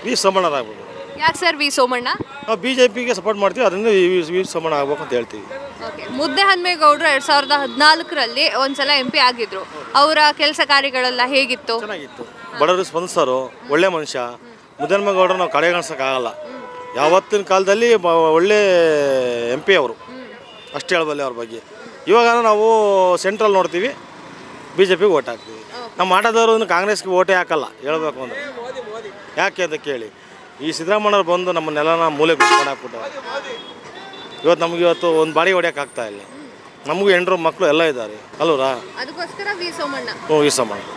V ಸೋಮಣ್ಣರಾಗ್ಬೇಕು ಯಾಕೆ sir V Somanna ನಾವು B J ಪಿಗೆ ಸಪೋರ್ಟ್ ಮಾಡ್ತೀವಿ ಅದರಿಂದ ವಿ ವಿ ಸೋಮಣ್ಣ ಆಗ್ಬೇಕು ಅಂತ ಹೇಳ್ತೀವಿ ಓಕೆ ಮುದ್ದೆ ಹನುಮೇಗೌಡರು ಎರಡ್ ಸಾವಿರದ ಹದಿನಾಲ್ಕರಲ್ಲಿ ಒಂದ್ಸಲ ಎಂ ಪಿ ಆಗಿದ್ರು ಅವರ ಕೆಲಸ ಕಾರ್ಯಗಳೆಲ್ಲ ಹೇಗಿತ್ತು ಚೆನ್ನಾಗಿತ್ತು ಬಡವರು ಸ್ಪಂದಿಸೋರು ಒಳ್ಳೆ ಮನುಷ್ಯ ಮುದ್ದನ್ಮೇಗೌಡರು ನಾವು ಕಡೆಗಣಿಸೋಕ್ಕಾಗಲ್ಲ ಯಾವತ್ತಿನ ಕಾಲದಲ್ಲಿ ಬ- ಒಳ್ಳೆ ಎಂ ಪಿ ಅವರು ಅಷ್ಟು ಹೇಳಬಲ್ಲೆ ಅವ್ರ ಬಗ್ಗೆ ಇವಾಗ ನಾವು ಸೆಂಟ್ರಲ್ ನೋಡ್ತೀವಿ ಬಿ ಜೆ ಪಿಗೆ ಓಟ್ ಹಾಕ್ತೀವಿ ನಮ್ಮ ಆಟೋದವರು ಕಾಂಗ್ರೆಸ್ಗೆ ಓಟೇ ಹಾಕಲ್ಲ ಹೇಳ್ಬೇಕು ಅಂದ್ರೆ ಯಾಕೆ ಅಂತ ಕೇಳಿ ಈ ಸಿದ್ದರಾಮಣ್ಣವ್ರು ಬಂದು ನಮ್ಮ ನೆಲನ ಮೂಲೆ ಕುತ್ಕೊಂಡು ಹಾಕ್ಬಿಟ್ಟವ್ರೆ ಇವತ್ತು ನಮ್ಗೆ ಇವತ್ತು ಒಂದು ಬಾಡಿ ಹೊಡ್ಯೋಕೆ ಆಗ್ತಾ ಇಲ್ಲ ನಮಗೂ ಹೆಂಡ್ರು ಮಕ್ಕಳು ಎಲ್ಲ ಇದ್ದಾರೆ ಅಲ್ವರಾ ಅದಕ್ಕೋಸ್ಕರ ವಿ ಸೋಮಣ್ಣ ಹ್ಞೂ ಈ ಸಮಾನ